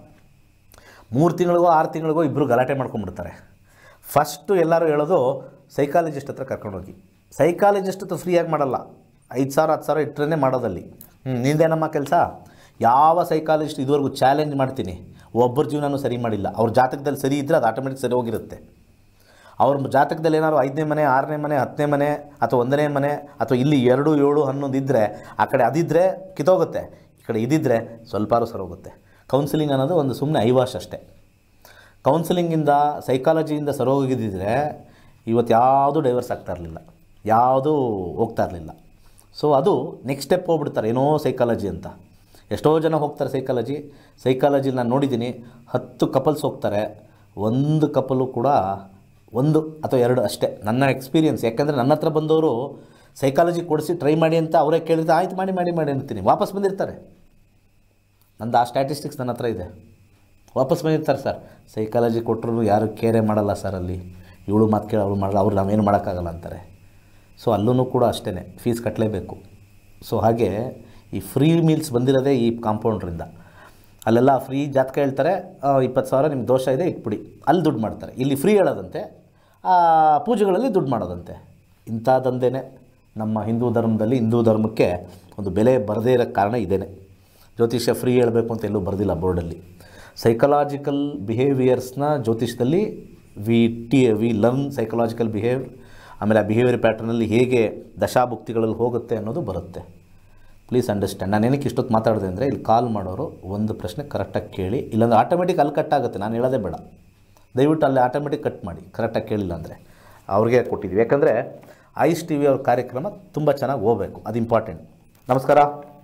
ಮೂರು ತಿಂಗಳಿಗೋ ಆರು ತಿಂಗಳಿಗೋ ಇಬ್ಬರು ಗಲಾಟೆ ಮಾಡ್ಕೊಂಡ್ಬಿಡ್ತಾರೆ ಫಸ್ಟು ಎಲ್ಲರೂ ಹೇಳೋದು ಸೈಕಾಲಜಿಸ್ಟ್ ಹತ್ರ ಕರ್ಕೊಂಡೋಗಿ ಸೈಕಾಲಜಿಸ್ಟ್ ಹತ್ರ ಫ್ರೀಯಾಗಿ ಮಾಡಲ್ಲ ಐದು ಸಾವಿರ ಹತ್ತು ಸಾವಿರ ಇಟ್ಟರೆ ಮಾಡೋದಲ್ಲಿ ಹ್ಞೂ ನಿಂದೇನಮ್ಮ ಕೆಲಸ ಯಾವ ಸೈಕಾಲಜಿಸ್ಟ್ ಇದುವರೆಗೂ ಚಾಲೆಂಜ್ ಮಾಡ್ತೀನಿ ಒಬ್ಬರ ಜೀವನನೂ ಸರಿ ಮಾಡಿಲ್ಲ ಅವ್ರ ಜಾತಕದಲ್ಲಿ ಸರಿ ಇದ್ದರೆ ಅದು ಆಟೋಮೆಟಿಕ್ ಸರಿ ಹೋಗಿರುತ್ತೆ ಅವ್ರ ಜಾತಕದಲ್ಲಿ ಏನಾದ್ರು ಐದನೇ ಮನೆ ಆರನೇ ಮನೆ ಹತ್ತನೇ ಮನೆ ಅಥವಾ ಒಂದನೇ ಮನೆ ಅಥವಾ ಇಲ್ಲಿ ಎರಡು ಏಳು ಹನ್ನೊಂದು ಇದ್ದರೆ ಆ ಕಡೆ ಅದಿದ್ದರೆ ಕಿತ್ತೋಗುತ್ತೆ ಈ ಕಡೆ ಇದಿದ್ದರೆ ಸ್ವಲ್ಪಾರು ಸರೋಗುತ್ತೆ ಕೌನ್ಸಿಲಿಂಗ್ ಅನ್ನೋದು ಒಂದು ಸುಮ್ಮನೆ ಐವಾಶ್ ಅಷ್ಟೇ ಕೌನ್ಸಿಲಿಂಗಿಂದ ಸೈಕಾಲಜಿಯಿಂದ ಸರೋಗಿದ್ದಿದ್ರೆ ಇವತ್ತು ಯಾವುದೂ ಡೈವರ್ಸ್ ಆಗ್ತಾ ಇರಲಿಲ್ಲ ಯಾವುದೂ ಹೋಗ್ತಾ ಇರಲಿಲ್ಲ ಸೊ ಅದು ನೆಕ್ಸ್ಟ್ ಸ್ಟೆಪ್ ಹೋಗ್ಬಿಡ್ತಾರೆ ಏನೋ ಸೈಕಾಲಜಿ ಅಂತ ಎಷ್ಟೋ ಜನ ಹೋಗ್ತಾರೆ ಸೈಕಾಲಜಿ ಸೈಕಾಲಜಿ ನಾನು ನೋಡಿದ್ದೀನಿ ಹತ್ತು ಕಪಲ್ಸ್ ಹೋಗ್ತಾರೆ ಒಂದು ಕಪಲು ಕೂಡ ಒಂದು ಅಥವಾ ಎರಡು ಅಷ್ಟೇ ನನ್ನ ಎಕ್ಸ್ಪೀರಿಯನ್ಸ್ ಯಾಕಂದರೆ ನನ್ನ ಹತ್ರ ಬಂದವರು ಸೈಕಾಲಜಿ ಕೊಡಿಸಿ ಟ್ರೈ ಮಾಡಿ ಅಂತ ಅವರೇ ಕೇಳಿದ್ರೆ ಆಯ್ತು ಮಾಡಿ ಮಾಡಿ ಮಾಡಿ ಅಂತೀನಿ ವಾಪಸ್ ಬಂದಿರ್ತಾರೆ ನಂದು ಆ ಸ್ಟ್ಯಾಟಿಸ್ಟಿಕ್ಸ್ ನನ್ನ ಹತ್ರ ಇದೆ ವಾಪಸ್ ಬಂದಿರ್ತಾರೆ ಸರ್ ಸೈಕಾಲಜಿ ಕೊಟ್ಟರು ಯಾರು ಕೇರೆ ಮಾಡಲ್ಲ ಸರ್ ಅಲ್ಲಿ ಇವಳು ಮಾತು ಕೇಳಿ ಅವಳು ಮಾಡಲ್ಲ ಅವ್ರು ನಾವೇನು ಮಾಡೋಕ್ಕಾಗಲ್ಲ ಅಂತಾರೆ ಸೊ ಅಲ್ಲೂ ಕೂಡ ಅಷ್ಟೇ ಫೀಸ್ ಕಟ್ಟಲೇಬೇಕು ಸೊ ಹಾಗೆ ಈ ಫ್ರೀ ಮೀಲ್ಸ್ ಬಂದಿರೋದೇ ಈ ಕಾಂಪೌಂಡ್ರಿಂದ ಅಲ್ಲೆಲ್ಲ ಫ್ರೀ ಜಾತಕ ಹೇಳ್ತಾರೆ ಇಪ್ಪತ್ತು ಸಾವಿರ ನಿಮ್ಗೆ ದೋಷ ಇದೆ ಇಟ್ಬಿಡಿ ಅಲ್ಲಿ ದುಡ್ಡು ಮಾಡ್ತಾರೆ ಇಲ್ಲಿ ಫ್ರೀ ಹೇಳೋದಂತೆ ಆ, ಪೂಜೆಗಳಲ್ಲಿ ದುಡ್ಡು ಮಾಡೋದಂತೆ ಇಂಥ ದಂಧೆನೇ ನಮ್ಮ ಹಿಂದೂ ಧರ್ಮದಲ್ಲಿ ಹಿಂದೂ ಧರ್ಮಕ್ಕೆ ಒಂದು ಬೆಲೆ ಬರದೇ ಇರೋಕ್ಕೆ ಕಾರಣ ಇದೇನೆ ಜ್ಯೋತಿಷ್ಯ ಫ್ರೀ ಹೇಳಬೇಕು ಅಂತ ಎಲ್ಲೂ ಬರೆದಿಲ್ಲ ಬೋರ್ಡಲ್ಲಿ ಸೈಕಲಾಜಿಕಲ್ ಬಿಹೇವಿಯರ್ಸ್ನ ಜ್ಯೋತಿಷದಲ್ಲಿ ವಿ ಟಿ ವಿ ಲರ್ನ್ ಸೈಕಲಾಜಿಕಲ್ ಬಿಹೇವ್ ಆಮೇಲೆ ಆ ಬಿಹೇವಿಯರ್ ಪ್ಯಾಟರ್ನಲ್ಲಿ ಹೇಗೆ ದಶಾಭುಕ್ತಿಗಳಲ್ಲಿ ಹೋಗುತ್ತೆ ಅನ್ನೋದು ಬರುತ್ತೆ ಪ್ಲೀಸ್ ಅಂಡರ್ಸ್ಟ್ಯಾಂಡ್ ನಾನು ಏನಕ್ಕೆ ಇಷ್ಟೊತ್ತು ಮಾತಾಡಿದೆ ಅಂದರೆ ಇಲ್ಲಿ ಕಾಲ್ ಮಾಡೋರು ಒಂದು ಪ್ರಶ್ನೆ ಕರೆಕ್ಟಾಗಿ ಕೇಳಿ ಇಲ್ಲಾಂದ್ರೆ ಆಟೋಮೆಟಿಕ್ ಅಲ್ಲಿ ಕಟ್ ಆಗುತ್ತೆ ನಾನು ಹೇಳೋದೇ ಬೇಡ ದಯವಿಟ್ಟು ಅಲ್ಲಿ ಆಟೋಮೆಟಿಕ್ ಕಟ್ ಮಾಡಿ ಕರೆಕ್ಟಾಗಿ ಕೇಳಿಲ್ಲ ಅಂದರೆ ಅವ್ರಿಗೆ ಕೊಟ್ಟಿದ್ವಿ ಯಾಕಂದರೆ ಐಸ್ ಟಿ ವಿ ಅವ್ರ ಕಾರ್ಯಕ್ರಮ ತುಂಬ ಚೆನ್ನಾಗಿ ಹೋಗಬೇಕು ಅದು ಇಂಪಾರ್ಟೆಂಟ್ ನಮಸ್ಕಾರ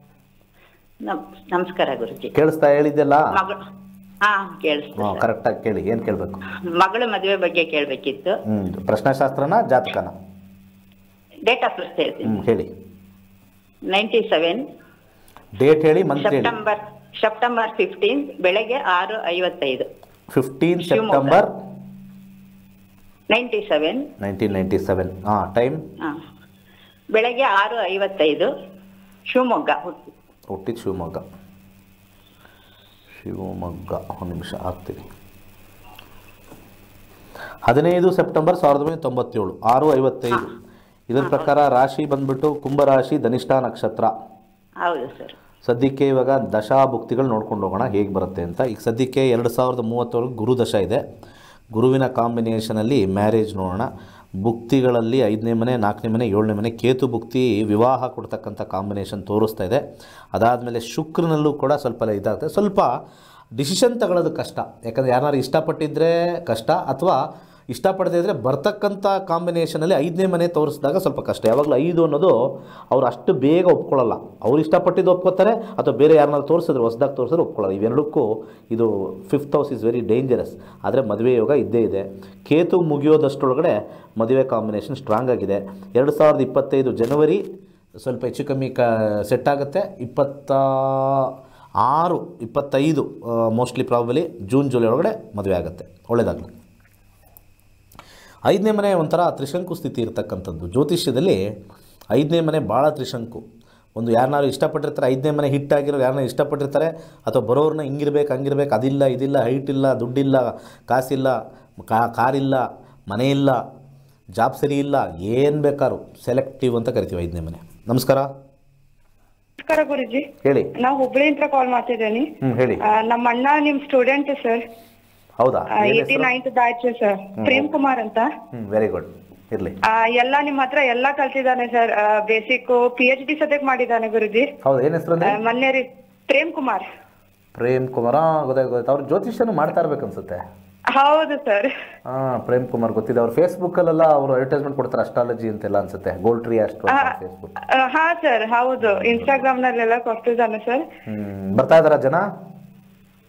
ನಮ್- ನಮಸ್ಕಾರ ಗುರುಜಿ ಕೇಳಿಸ್ತಾ ಹೇಳಿದ್ದೆಲ್ಲ ಮಗಳು ಹಾ ಕೇಳಿಸ್ತು ಹಾಂ ಕರೆಕ್ಟಾಗಿ ಕೇಳಿ ಏನು ಕೇಳಬೇಕು ಮಗಳ ಮದುವೆ ಬಗ್ಗೆ ಕೇಳ್ಬೇಕಿತ್ತು ಹ್ಞೂ ಪ್ರಶ್ನಾಶಾಸ್ತ್ರನ ಜಾತಕನ ಡೇಟ್ ಆಫ್ ಬರ್ತ್ ಹೇಳ್ತೀನಿ ಹ್ಞೂ ಹೇಳಿ ನೈಂಟಿ ಸೆವೆನ್ ಡೇಟ್ ಹೇಳಿ ಮಂತ್ ಹೇಳಿ ಸೆಪ್ಟೆಂಬರ್ ಸೆಪ್ಟೆಂಬರ್ ಫಿಫ್ಟೀನ್ ಬೆಳಗ್ಗೆ ಆರು ಐವತ್ತೈದು fifteen Shivamogga. September ninety seven nineteen ninety seven ಹಾಂ ಟೈಮ್ ಬೆಳಗ್ಗೆ ಆರು ಐವತ್ತೈದು ಶಿವಮೊಗ್ಗ ಹುಟ್ಟಿ ಹುಟ್ಟಿದ ಶಿವಮೊಗ್ಗ ಶಿವಮೊಗ್ಗ ಒಂದು ನಿಮಿಷ ಹಾಕ್ತೀನಿ ಹದಿನೈದು ಸೆಪ್ಟೆಂಬರ್ ಸಾವಿರದ ಒಂಬೈನೂರ ತೊಂಬತ್ತೇಳು ಆರು ಐವತ್ತೈದು ಇದರ ಪ್ರಕಾರ ರಾಶಿ ಬಂದ್ಬಿಟ್ಟು ಕುಂಭರಾಶಿ ಧನಿಷ್ಠ ನಕ್ಷತ್ರ ಹೌದು ಸರ್ ಸದ್ಯಕ್ಕೆ ಇವಾಗ ದಶಾಭುಕ್ತಿಗಳು ನೋಡ್ಕೊಂಡು ಹೋಗೋಣ ಹೇಗೆ ಬರುತ್ತೆ ಅಂತ ಈಗ ಸದ್ಯಕ್ಕೆ ಎರಡು ಸಾವಿರದ ಮೂವತ್ತೊಳಗೆ ಗುರು ದಶ ಇದೆ ಗುರುವಿನ ಕಾಂಬಿನೇಷನಲ್ಲಿ ಮ್ಯಾರೇಜ್ ನೋಡೋಣ ಭುಕ್ತಿಗಳಲ್ಲಿ ಐದನೇ ಮನೆ ನಾಲ್ಕನೇ ಮನೆ ಏಳನೇ ಮನೆ ಕೇತು ಭುಕ್ತಿ ವಿವಾಹ ಕೊಡ್ತಕ್ಕಂಥ ಕಾಂಬಿನೇಷನ್ ತೋರಿಸ್ತಾ ಇದೆ ಅದಾದಮೇಲೆ ಶುಕ್ರನಲ್ಲೂ ಕೂಡ ಸ್ವಲ್ಪ ಇದಾಗುತ್ತೆ ಸ್ವಲ್ಪ ಡಿಸಿಷನ್ ತಗೊಳ್ಳೋದು ಕಷ್ಟ ಯಾಕಂದರೆ ಯಾರು ಇಷ್ಟಪಟ್ಟಿದ್ದರೆ ಕಷ್ಟ ಅಥವಾ ಇಷ್ಟಪಡದೇ ಇದ್ದರೆ ಬರ್ತಕ್ಕಂಥ ಕಾಂಬಿನೇಷನಲ್ಲಿ ಐದನೇ ಮನೆ ತೋರಿಸಿದಾಗ ಸ್ವಲ್ಪ ಕಷ್ಟ ಯಾವಾಗಲೂ ಐದು ಅನ್ನೋದು ಅವ್ರು ಅಷ್ಟು ಬೇಗ ಒಪ್ಕೊಳ್ಳಲ್ಲ ಅವ್ರು ಇಷ್ಟಪಟ್ಟಿದ್ದು ಒಪ್ಕೋತಾರೆ ಅಥವಾ ಬೇರೆ ಯಾರನ್ನಾದ್ರು ತೋರಿಸಿದ್ರೆ ಹೊಸದಾಗಿ ತೋರಿಸಿದ್ರೆ ಒಪ್ಕೊಳ್ಳಲ್ಲ ಇವೆರಡಕ್ಕೂ ಇದು fifth house is very dangerous ಆದರೆ ಮದುವೆ ಯೋಗ ಇದ್ದೇ ಇದೆ ಕೇತು ಮುಗಿಯೋದಷ್ಟರೊಳಗಡೆ ಮದುವೆ ಕಾಂಬಿನೇಷನ್ ಸ್ಟ್ರಾಂಗ್ ಆಗಿದೆ ಎರಡು ಸಾವಿರದ ಇಪ್ಪತ್ತೈದು ಜನವರಿ ಸ್ವಲ್ಪ ಹೆಚ್ಚು ಕಮ್ಮಿ ಕ ಸೆಟ್ ಆಗುತ್ತೆ ಇಪ್ಪತ್ತ ಆರು ಇಪ್ಪತ್ತೈದು ಮೋಸ್ಟ್ಲಿ ಪ್ರಾಬಲಿ ಜೂನ್ ಜುಲೈ ಒಳಗಡೆ ಮದುವೆ ಆಗುತ್ತೆ ಒಳ್ಳೆಯದಾಗಲಿ ಐದನೇ ಮನೆ ಒಂಥರ ತ್ರಿಶಂಕು ಸ್ಥಿತಿ ಇರತಕ್ಕಂಥದ್ದು ಜ್ಯೋತಿಷ್ಯದಲ್ಲಿ ಐದನೇ ಮನೆ ಭಾಳ ತ್ರಿಶಂಕು ಒಂದು ಯಾರನ್ನಾರು ಇಷ್ಟಪಟ್ಟಿರ್ತಾರೆ ಐದನೇ ಮನೆ ಹಿಟ್ ಆಗಿರೋ ಯಾರನ್ನ ಇಷ್ಟಪಟ್ಟಿರ್ತಾರೆ ಅಥವಾ ಬರೋರನ್ನ ಹಿಂಗಿರ್ಬೇಕು ಹಂಗಿರ್ಬೇಕು ಅದಿಲ್ಲ ಇದಿಲ್ಲ ಹೈಟ್ ಇಲ್ಲ ದುಡ್ಡಿಲ್ಲ ಕಾಸಿಲ್ಲ ಕಾ ಕಾರಿಲ್ಲ ಮನೆ ಇಲ್ಲ ಜಾಬ್ ಸರಿ ಇಲ್ಲ ಏನು ಬೇಕಾದ್ರು ಸೆಲೆಕ್ಟಿವ್ ಅಂತ ಕರಿತೀವಿ ಐದನೇ ಮನೆ ನಮಸ್ಕಾರ ನಮಸ್ಕಾರ ಗುರುಜಿ ಹೇಳಿ ನಾವು ಹುಬ್ಳಿಯಿಂದ ಕಾಲ್ ಮಾಡ್ತಿದ್ದೇನೆ ಹ್ಞೂ ಹೇಳಿ ನಮ್ಮ ಅಣ್ಣ ನಿಮ್ ಸ್ಟೂಡೆಂಟ್ ಸರ್ ಹೌದಾ eighty ninth batch sir Prem Kumar ಅಂತ ಹ್ಞೂ ವೆರಿ ಗುಡ್ ಇರಲಿ ಆ, ಎಲ್ಲ ನಿಮ್ ಹತ್ರ ಎಲ್ಲಾ ಕಲ್ತಿದ್ದಾನೆ sir basic P H D ಸದ್ಯಕ್ ಮಾಡಿದ್ದಾನೆ ಗುರುಜಿ ಹೌದು ಏನು ಹೆಸರು ಆ, ಮೊನ್ನೆ ರೀ ಪ್ರೇಮ್ ಕುಮಾರ್ ಪ್ರೇಮ್ ಕುಮಾರ್ ಹಾಂ ಗೊತ್ತಾಯ್ತು ಗೊತ್ತಾಯ್ತು ಅವ್ರು ಜ್ಯೋತಿಷ್ಯನೂ ಮಾಡ್ತಾ ಇರ್ಬೇಕು ಅನ್ಸುತ್ತೆ ಹೌದು ಸರ್ ಹಾಂ ಪ್ರೇಮ್ ಕುಮಾರ್ ಗೊತ್ತಿದೆ ಅವ್ರು ಫೇಸ್ಬುಕ್ಕಲ್ಲೆಲ್ಲ ಅವರು ಅಡ್ವರ್ಟೈಸ್ಮೆಂಟ್ ಕೊಡ್ತಾರೆ ಅಸ್ಟ್ರಾಲಜಿ ಅಂತೆಲ್ಲ ಅನ್ಸುತ್ತೆ ಗೋಲ್ಡ್ ಟ್ರೀ ಅಷ್ಟು ಫೇಸ್ಬುಕ್ ಹಾ ಸರ್ ಹೌದು ಇನ್ಸ್ಟಾಗ್ರಾಮ್ ನಲ್ಲೆಲ್ಲ ಕೊಡ್ತಿದ್ದಾನೆ ಸರ್ ಹ್ಞೂ ಬರ್ತಾ ಇದ್ದಾರಾ ಜನ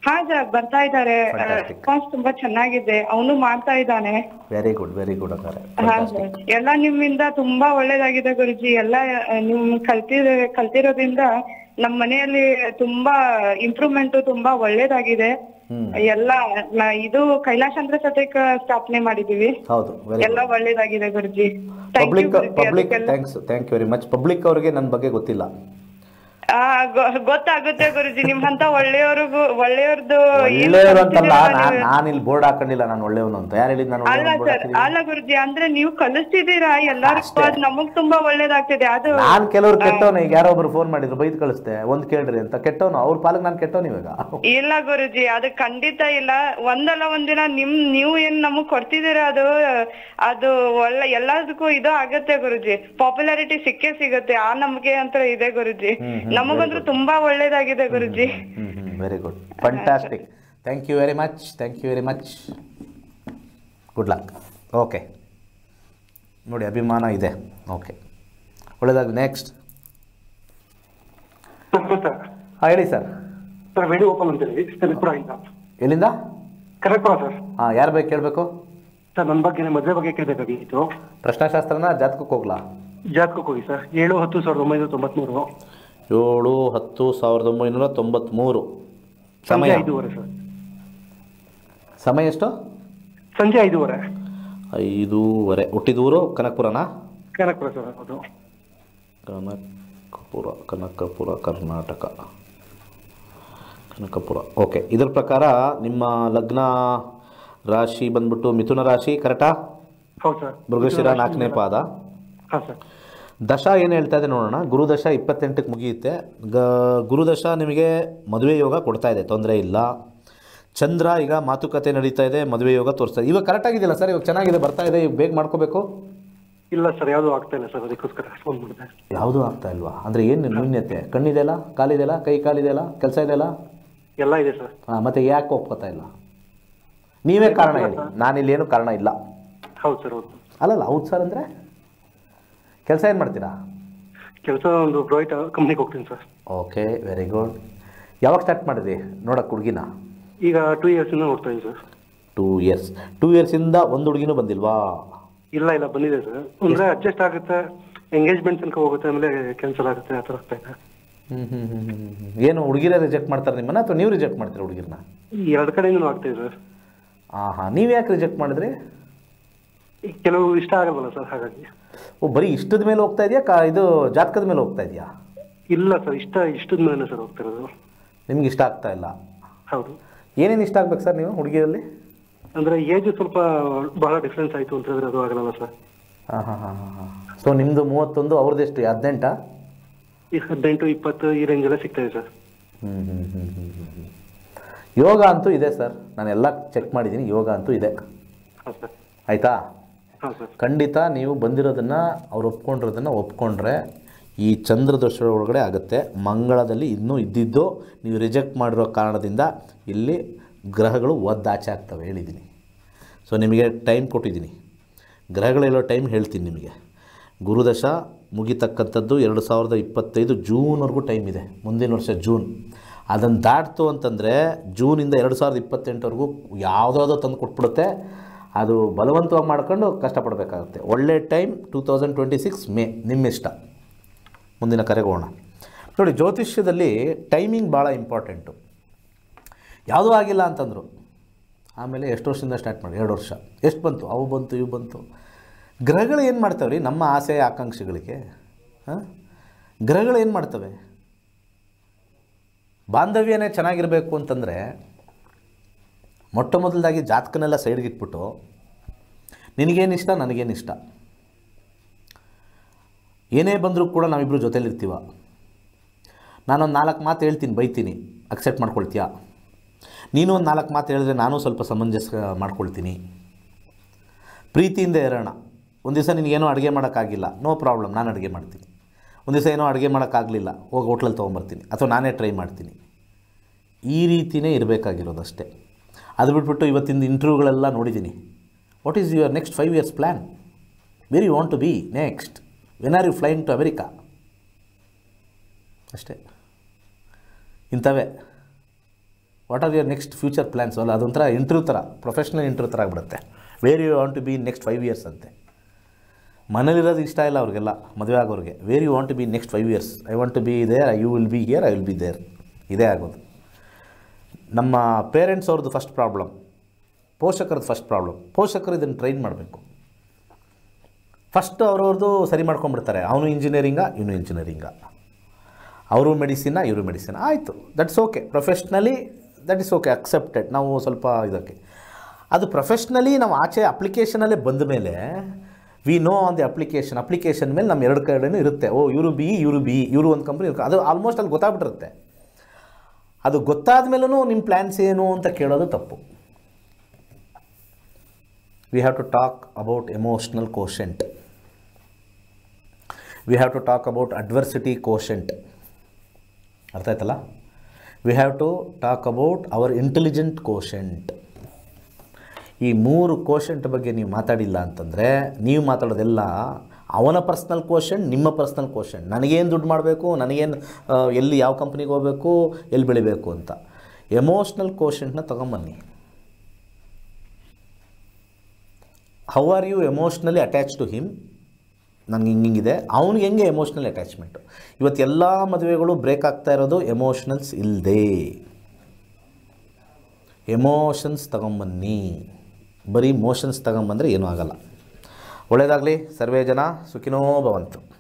ಹಾ ಸರ್ ಬರ್ತಾ ಇದ್ದಾರೆ Fantastic. ರೆಸ್ಪಾನ್ಸ್ ತುಂಬಾ ಚೆನ್ನಾಗಿದೆ ಅವನು ಮಾಡ್ತಾ ಇದ್ದಾನೆ ವೆರಿ ಗುಡ್ ವೆರಿ ಗುಡ್ ಹಂಗಾರೆ ಹಾ ಸರ್ ಎಲ್ಲ ನಿಮ್ಮಿಂದ ತುಂಬಾ ಒಳ್ಳೇದಾಗಿದೆ ಗುರುಜಿ ಎಲ್ಲ ಆ, ನಿಮ್ ಕಲ್ತಿರ ಕಲ್ತಿರೋದ್ರಿಂದ ನಮ್ ಮನೆಯಲ್ಲಿ ತುಂಬಾ ಇಂಪ್ರೂವ್ಮೆಂಟ್ ತುಂಬಾ ಒಳ್ಳೇದಾಗಿದೆ ಎಲ್ಲ ನ- ಇದು ಕೈಲಾಸಂದ್ರ ಸತೇಕ ಸ್ಥಾಪನೆ ಮಾಡಿದೀವಿ ಹೌದು ವೆರಿ ಎಲ್ಲ ಒಳ್ಳೇದಾಗಿದೆ Guruji thank you public Guruji public ಅದಕ್ಕೆಲ್ಲ thanks thank you very much public ಅವ್ರಿಗೆ ನನ್ನ ಬಗ್ಗೆ ಗೊತ್ತಿಲ್ಲ ಆ, ಗೊ- ಗೊತ್ತಾಗುತ್ತೆ ಗುರುಜಿ ನಿಮ್ಮಂತ ಒಳ್ಳೆಯವ್ರಿಗೂ ಒಳ್ಳೆಯವ್ರದ್ದು ಏನ್ ಒಳ್ಳೆಯವರು ಅಂತಲ್ಲ ಕಲ್ತಿದ್ದೀರಾ ನಾನು ನೀವು? ನಾನು ಇಲ್ಲಿ ಬೋರ್ಡ್ ಹಾಕೊಂಡಿಲ್ಲ ನಾನು ಒಳ್ಳೆಯವನು ಅಂತ ಯಾರು ಹೇಳಿದ್ ನಾನು ಅಲ್ಲ ಒಳ್ಳೆಯವನು ಬೋರ್ಡ್ ಸರ್ ಹಾಕಿದ್ದೀನಿ ಅಲ್ಲ ಗುರುಜಿ ಅಂದ್ರೆ ನೀವು ಕಲಿಸ್ತಿದ್ದೀರಾ ಎಲ್ಲರಿಗೂ ಅದ್ ನಮಗ್ ತುಂಬಾ ಒಳ್ಳೇದಾಗ್ತಿದೆ ಅದು ನಾನು ಕೆಲವ್ರು ಕೆಟ್ಟವನು ಈಗ ಯಾರೋ ಒಬ್ರು ಫೋನ್ ಮಾಡಿದ್ರು ಬೈದ್ ಕಳಿಸ್ದೆ ಒಂದ್ ಕೇಳ್ರಿ ಅಂತ ಕೆಟ್ಟವನು ಅವ್ರ ಪಾಲಕ್ ನಾನು ಕೆಟ್ಟವನು ಇವಾಗ ಇಲ್ಲ ಗುರುಜಿ ಅದು ಖಂಡಿತ ಇಲ್ಲ ಒಂದಲ್ಲ ಒಂದಿನ ನಿಮ್ ನೀವು ಏನ್ ನಮಗ್ ಕೊಡ್ತಿದ್ದೀರಾ ಅದು ಅದು ಒಳ್ಳೆ ಎಲ್ಲದಕ್ಕೂ ಇದು ಆಗತ್ತೆ ಗುರುಜಿ ಪಾಪ್ಯುಲಾರಿಟಿ ಸಿಕ್ಕೇ ಸಿಗುತ್ತೆ ಆ ನಂಬಿಕೆ ಅಂತ ಇದೆ ಗುರುಜಿ ನಮಗಂದ್ರೂ ತುಂಬಾ ಒಳ್ಳೇದಾಗಿದೆ Guruji hmm hmm very good fantastic thank you very much thank you very much good luck okay ನೋಡಿ ಅಭಿಮಾನ ಇದೆ ಓಕೆ ಒಳ್ಳೆದಾಗಿ ನೆಕ್ಸ್ಟ್ ಸರ್ ಹಾಂ ಹೇಳಿ ಸರ್ ಸರ್ ವೇಣುಗೋಪಾಲ್ ಅಂತ ಹೇಳಿ ಕನಕಪುರ ಇಂದ ಎಲ್ಲಿಂದ ಕನಕಪುರ ಸರ್ ಹಾಂ ಯಾರು ಬೇಕು ಕೇಳಬೇಕು ಸರ್ ನನ್ನ ಬಗ್ಗೆ ಮದುವೆ ಬಗ್ಗೆ ಕೇಳಬೇಕಾಗಿತ್ತು ಪ್ರಶ್ನಾಶಾಸ್ತ್ರನ ಜಾತಕಕ್ಕೆ ಹೋಗ್ಲಾ ಜಾತಕಕ್ಕೆ ಹೋಗಿ ಸರ್ ಏಳು ಹತ್ತು ಸಾವಿರದ ಒಂಬೈನೂರ ತೊಂಬತ್ಮೂರು ಏಳು ಹತ್ತು ಸಾವಿರದ ಒಂಬೈನೂರ ತೊಂಬತ್ತ್ಮೂರು ಸಂಜೆ ಸಮಯ ಐದೂವರೆ ಸರ್ ಸಮಯ ಎಷ್ಟು ಸಂಜೆ ಐದೂವರೆ ಐದೂವರೆ ಹುಟ್ಟಿದೂರು ಕನಕಪುರನಾ ಕನಕಪುರ ಸರ್ ಹೌದು ಕನಕಪುರ ಕನಕಪುರ ಕರ್ನಾಟಕ ಕನಕಪುರ ಓಕೆ ಇದರ ಪ್ರಕಾರ ನಿಮ್ಮ ಲಗ್ನ ರಾಶಿ ಬಂದ್ಬಿಟ್ಟು ಮಿಥುನ ರಾಶಿ ಕರೆಕ್ಟಾ ಹೌದು ಸರ್ ಮೃಗಶಿರ ನಾಲ್ಕನೇ ಪಾದ ಹಾಂ ಸರ್ ದಶ ಏನು ಹೇಳ್ತಾ ಇದೆ ನೋಡೋಣ ಗುರುದಶ ಇಪ್ಪತ್ತೆಂಟಕ್ಕೆ ಮುಗಿಯುತ್ತೆ ಗ ಗುರುದಶ ನಿಮಗೆ ಮದುವೆ ಯೋಗ ಕೊಡ್ತಾ ಇದೆ ತೊಂದರೆ ಇಲ್ಲ ಚಂದ್ರ ಈಗ ಮಾತುಕತೆ ನಡೀತಾ ಇದೆ ಮದುವೆ ಯೋಗ ತೋರಿಸ್ತಾ ಇದೆ ಇವಾಗ ಕರೆಕ್ಟ್ ಆಗಿದೆಯಲ್ಲ ಸರ್ ಇವಾಗ ಚೆನ್ನಾಗಿದೆ ಬರ್ತಾ ಇದೆ ಈಗ ಬೇಗ ಮಾಡ್ಕೋಬೇಕು ಇಲ್ಲ ಸರ್ ಯಾವುದೂ ಆಗ್ತಾ ಇಲ್ಲ ಸರ್ ಅದಕ್ಕೋಸ್ಕರ ಫೋನ್ ಮಾಡಿದೆ ಯಾವುದೂ ಆಗ್ತಾ ಇಲ್ವಾ ಅಂದರೆ ಏನು ನ್ಯೂನ್ಯತೆ ಕಣ್ಣಿದೆಯಲ್ಲ ಕಾಲಿದೆಯಲ್ಲ ಕೈ ಕಾಲಿದೆಯಲ್ಲ ಕೆಲಸ ಇದೆಯಲ್ಲ ಎಲ್ಲ ಇದೆ ಸರ್ ಹಾಂ ಮತ್ತೆ ಯಾಕೆ ಒಪ್ಕೋತಾ ಇಲ್ಲ ನೀವೇ ಕಾರಣ ಹೇಳಿ ನಾನಿಲ್ಲಿ ಏನು ಕಾರಣ ಇಲ್ಲ ಹೌದು ಸರ್ ಹೌದು ಅಲ್ಲಲ್ಲ ಹೌದು ಸರ್ ಅಂದರೆ ಕೆಲಸ ಏನು ಮಾಡ್ತೀರಾ ಕೆಲಸ ಒಂದು ಬ್ರೈಟ್ ಕಂಪ್ನಿಗೆ ಹೋಗ್ತೀನಿ ಸರ್ ಓಕೆ ವೆರಿ ಗುಡ್ ಯಾವಾಗ ಸ್ಟಾರ್ಟ್ ಮಾಡಿದ್ರಿ ನೋಡಕ್ಕೆ ಹುಡುಗಿನ ಈಗ ಟೂ ಇಯರ್ಸಿಂದ ನೋಡ್ತಾ ಇದ್ದೀನಿ ಸರ್ ಟೂ ಇಯರ್ಸ್ ಟೂ ಇಯರ್ಸಿಂದ ಒಂದು ಹುಡುಗಿನೂ ಬಂದಿಲ್ವಾ ಇಲ್ಲ ಇಲ್ಲ ಬಂದಿದೆ ಸರ್ ಅಂದ್ರೆ ಅಡ್ಜಸ್ಟ್ ಆಗುತ್ತೆ ಎಂಗೇಜ್ಮೆಂಟ್ ತನಕ ಹೋಗುತ್ತೆ ಆಮೇಲೆ ಕ್ಯಾನ್ಸಲ್ ಆಗುತ್ತೆ ಆ ಥರ ಆಗ್ತಾ ಇದೆ ಹ್ಞೂ ಹ್ಞೂ ಹ್ಞೂ ಹ್ಞೂ ಏನು ಹುಡುಗಿರೇ ರಿಜೆಕ್ಟ್ ಮಾಡ್ತಾರೆ ನಿಮ್ಮನ್ನ ಅಥವಾ ನೀವು ರಿಜೆಕ್ಟ್ ಮಾಡ್ತೀರಾ ಹುಡುಗಿರನ್ನ ಈ ಎರಡು ಕಡೆಯಿಂದ ಆಗ್ತಾ ಇದೆ ಸರ್ ಹಾಂ ಹಾಂ ನೀವು ಯಾಕೆ ರಿಜೆಕ್ಟ್ ಮಾಡಿದ್ರಿ ಈ ಕೆಲವು ಇಷ್ಟ ಆಗಲ್ವಲ್ಲ ಸರ್ ಹಾಗಾಗಿ ಓ ಬರೀ ಇಷ್ಟದ ಮೇಲೆ ಹೋಗ್ತಾ ಇದೆಯಾ ಕಾ ಇದು ಜಾತಕದ ಮೇಲೆ ಹೋಗ್ತಾ ಇದೆಯಾ ಇಲ್ಲ ಸರ್ ಇಷ್ಟ ಇಷ್ಟದ ಮೇಲೆ ಸರ್ ಹೋಗ್ತಾ ಇರೋದು ನಿಮ್ಗೆ ಇಷ್ಟ ಆಗ್ತಾ ಇಲ್ಲ ಹೌದು ಏನೇನು ಇಷ್ಟ ಆಗ್ಬೇಕು ಸರ್ ನೀವು ಹುಡುಗಿಯಲ್ಲಿ ಅಂದ್ರೆ ಏಜ್ ಸ್ವಲ್ಪ ಬಹಳ ಡಿಫ್ರೆನ್ಸ್ ಆಯ್ತು ಅಂತ ಹೇಳಿದ್ರೆ ಅದು ಆಗಲ್ಲ ಸರ್ ಹಾಂ ಹಾಂ ಹಾಂ ಹಾಂ ಹಾಂ ಸೊ ನಿಮ್ಮದು ಮೂವತ್ತೊಂದು ಅವ್ರದ್ದೆಷ್ಟು ಹದಿನೆಂಟಾ ಈ ಹದಿನೆಂಟು ಇಪ್ಪತ್ತು ಈ ರೇಂಜ್ ಎಲ್ಲ ಸಿಗ್ತಾ ಇದೆ ಸರ್ ಹ್ಞೂ ಹ್ಞೂ ಹ್ಞೂ ಹ್ಞೂ ಹ್ಞೂ ಹ್ಞೂ ಯೋಗ ಅಂತೂ ಇದೆ ಸರ್ ನಾನು ಎಲ್ಲ ಚೆಕ್ ಮಾಡಿದ್ದೀನಿ ಯೋಗ ಅಂತೂ ಇದೆ ಹಾಂ ಸರ್ ಆಯಿತಾ ಹಾಂ ಸರ್ ಖಂಡಿತ ನೀವು ಬಂದಿರೋದನ್ನು ಅವ್ರು ಒಪ್ಕೊಂಡಿರೋದನ್ನು ಒಪ್ಕೊಂಡ್ರೆ ಈ ಚಂದ್ರದೋಷ ಒಳಗಡೆ ಆಗುತ್ತೆ ಮಂಗಳದಲ್ಲಿ ಇನ್ನೂ ಇದ್ದಿದ್ದು ನೀವು ರಿಜೆಕ್ಟ್ ಮಾಡಿರೋ ಕಾರಣದಿಂದ ಇಲ್ಲಿ ಗ್ರಹಗಳು ಒದ್ದಾಚೆ ಆಗ್ತವೆ ಹೇಳಿದ್ದೀನಿ ಸೊ ನಿಮಗೆ ಟೈಮ್ ಕೊಟ್ಟಿದ್ದೀನಿ ಗ್ರಹಗಳೆಲ್ಲೋ ಟೈಮ್ ಹೇಳ್ತೀನಿ ನಿಮಗೆ ಗುರುದಶ ಮುಗಿತಕ್ಕಂಥದ್ದು ಎರಡು ಸಾವಿರದ ಇಪ್ಪತ್ತೈದು ಜೂನ್ವರೆಗೂ ಟೈಮ್ ಇದೆ ಮುಂದಿನ ವರ್ಷ ಜೂನ್ ಅದನ್ನು ದಾಟ್ತು ಅಂತಂದರೆ ಜೂನಿಂದ ಎರಡು ಸಾವಿರದ ಇಪ್ಪತ್ತೆಂಟವರೆಗೂ ಯಾವುದಾವುದೋ ತಂದು ಕೊಟ್ಬಿಡುತ್ತೆ ಅದು ಬಲವಂತವಾಗಿ ಮಾಡ್ಕೊಂಡು ಕಷ್ಟಪಡಬೇಕಾಗುತ್ತೆ ಒಳ್ಳೆ time two thousand twenty six May ನಿಮ್ಮಿಷ್ಟ ಮುಂದಿನ ಕರೆಗೋಣ ನೋಡಿ ಜ್ಯೋತಿಷ್ಯದಲ್ಲಿ ಟೈಮಿಂಗ್ ಭಾಳ ಇಂಪಾರ್ಟೆಂಟು ಯಾವುದೂ ಆಗಿಲ್ಲ ಅಂತಂದರು ಆಮೇಲೆ ಎಷ್ಟು ವರ್ಷದಿಂದ ಸ್ಟಾರ್ಟ್ ಮಾಡಿ ಎರಡು ವರ್ಷ ಎಷ್ಟು ಬಂತು ಅವು ಬಂತು ಇವು ಬಂತು ಗ್ರಹಗಳು ಏನು ಮಾಡ್ತವೆ ರೀ ನಮ್ಮ ಆಸೆ ಆಕಾಂಕ್ಷೆಗಳಿಗೆ ಹಾಂ ಗ್ರಹಗಳು ಏನು ಮಾಡ್ತವೆ ಬಾಂಧವ್ಯನೇ ಚೆನ್ನಾಗಿರಬೇಕು ಅಂತಂದರೆ ಮೊಟ್ಟ ಮೊದಲದಾಗಿ ಜಾತಕನೆಲ್ಲ ಸೈಡ್ಗೆ ಇಟ್ಬಿಟ್ಟು ನಿನಗೇನು ಇಷ್ಟ ನನಗೇನು ಇಷ್ಟ ಏನೇ ಬಂದರೂ ಕೂಡ ನಾವಿಬ್ಬರು ಜೊತೇಲಿರ್ತೀವ ನಾನೊಂದು ನಾಲ್ಕು ಮಾತು ಹೇಳ್ತೀನಿ ಬೈತೀನಿ ಅಕ್ಸೆಪ್ಟ್ ಮಾಡ್ಕೊಳ್ತೀಯಾ ನೀನು ಒಂದು ನಾಲ್ಕು ಮಾತು ಹೇಳಿದ್ರೆ ನಾನು ಸ್ವಲ್ಪ ಸಮಂಜಸ ಮಾಡ್ಕೊಳ್ತೀನಿ ಪ್ರೀತಿಯಿಂದ ಇರೋಣ ಒಂದು ದಿವಸ ನಿನಗೇನೋ ಅಡುಗೆ ಮಾಡೋಕ್ಕಾಗಿಲ್ಲ ನೋ ಪ್ರಾಬ್ಲಮ್ ನಾನು ಅಡುಗೆ ಮಾಡ್ತೀನಿ ಒಂದು ದಿವಸ ಏನೋ ಅಡುಗೆ ಮಾಡೋಕ್ಕಾಗಲಿಲ್ಲ ಹೋಗಿ ಹೋಟ್ಲಲ್ಲಿ ತೊಗೊಂಬರ್ತೀನಿ ಅಥವಾ ನಾನೇ ಟ್ರೈ ಮಾಡ್ತೀನಿ ಈ ರೀತಿಯೇ ಇರಬೇಕಾಗಿರೋದಷ್ಟೇ ಅದು ಬಿಟ್ಬಿಟ್ಟು ಇವತ್ತಿನ ಇಂಟರ್ವ್ಯೂಗಳೆಲ್ಲ ನೋಡಿದ್ದೀನಿ what is your next five years plan very you want to be next when are you flying to America ಅಷ್ಟೇ ಇಂಥವೇ what are your next future plans ಅಲ್ಲ ಅದೊಂಥರ ಇಂಟರ್ವ್ಯೂ ಥರ ಪ್ರೊಫೆಷ್ನಲ್ ಇಂಟರ್ವ್ಯೂ ಥರ ಆಗಿಬಿಡುತ್ತೆ where you want to be next five years ಅಂತೆ ಮನೇಲಿರೋದು ಇಷ್ಟ ಇಲ್ಲ ಅವ್ರಿಗೆಲ್ಲ ಮದುವೆ ಆಗೋರಿಗೆ where you want to be next five years I want to be there you will be here I will be there ಇದೇ ಆಗೋದು ನಮ್ಮ ಪೇರೆಂಟ್ಸ್ ಅವ್ರದ್ದು ಫಸ್ಟ್ ಪ್ರಾಬ್ಲಮ್ ಪೋಷಕರದ್ದು ಫಸ್ಟ್ ಪ್ರಾಬ್ಲಮ್ ಪೋಷಕರು ಇದನ್ನು ಟ್ರೈನ್ ಮಾಡಬೇಕು ಫಸ್ಟ್ ಅವ್ರವ್ರದ್ದು ಸರಿ ಮಾಡ್ಕೊಂಡ್ಬಿಡ್ತಾರೆ ಅವನು ಇಂಜಿನಿಯರಿಂಗ ಇವನು ಇಂಜಿನಿಯರಿಂಗ ಅವರು ಮೆಡಿಸಿನ ಇವರು ಮೆಡಿಸಿನ್ ಆಯಿತು that's okay professionally that is okay accepted ನಾವು ಸ್ವಲ್ಪ ಇದಕ್ಕೆ ಅದು ಪ್ರೊಫೆಷ್ನಲಿ ನಾವು ಆಚೆ ಅಪ್ಲಿಕೇಶನಲ್ಲೇ ಬಂದ ಮೇಲೆ we know on the application application ಮೇಲೆ ನಮ್ಮ ಎರಡು ಕಡೆನೂ ಇರುತ್ತೆ ಓ ಇವರು ಬಿ ಇವರು ಬಿ ಇವರು ಒಂದು ಕಂಪ್ನಿ ಅದು ಆಲ್ಮೋಸ್ಟ್ ಅಲ್ಲಿ ಗೊತ್ತಾಗ್ಬಿಟ್ಟಿರುತ್ತೆ ಅದು ಗೊತ್ತಾದ ಮೇಲೂ ನಿಮ್ಮ ಪ್ಲ್ಯಾನ್ಸ್ ಏನು ಅಂತ ಕೇಳೋದು ತಪ್ಪು we have to talk about emotional quotient we have to talk about adversity quotient ಅರ್ಥ ಆಯ್ತಲ್ಲ we have to talk about our intelligent quotient ಈ ಮೂರು ಕೋಶೆಂಟ್ ಬಗ್ಗೆ ನೀವು ಮಾತಾಡಿಲ್ಲ ಅಂತಂದರೆ ನೀವು ಮಾತಾಡೋದೆಲ್ಲ ಅವನ ಪರ್ಸ್ನಲ್ ಕೋಶೆಂಟ್ ನಿಮ್ಮ ಪರ್ಸ್ನಲ್ ಕೋಶೆಂಟ್ ನನಗೇನು ದುಡ್ಡು ಮಾಡಬೇಕು ನನಗೇನು ಆ, ಎಲ್ಲಿ ಯಾವ ಕಂಪ್ನಿಗೆ ಹೋಗಬೇಕು ಎಲ್ಲಿ ಬೆಳಿಬೇಕು ಅಂತ ಎಮೋಷ್ನಲ್ ಕೋಶೆಂಟ್ನ ತೊಗೊಂಬನ್ನಿ how are you emotionally attach to him ನನಗೆ ಹಿಂಗಿಂಗಿದೆ ಅವ್ನಿಗೆ ಹೆಂಗೆ ಎಮೋಷ್ನಲ್ ಅಟ್ಯಾಚ್ಮೆಂಟು ಇವತ್ತು ಎಲ್ಲ ಮದುವೆಗಳು ಬ್ರೇಕ್ ಆಗ್ತಾ ಇರೋದು ಎಮೋಷ್ನಲ್ಸ್ ಇಲ್ಲದೆ ಎಮೋಷನ್ಸ್ ತಗೊಂಬನ್ನಿ ಬರೀ ಮೋಷನ್ಸ್ ತಗೊಂಬಂದರೆ ಏನೂ ಆಗಲ್ಲ ಒಳ್ಳೆಯದಾಗಲಿ ಸರ್ವೇ ಜನ ಸುಖಿನೋ ಭವಂತು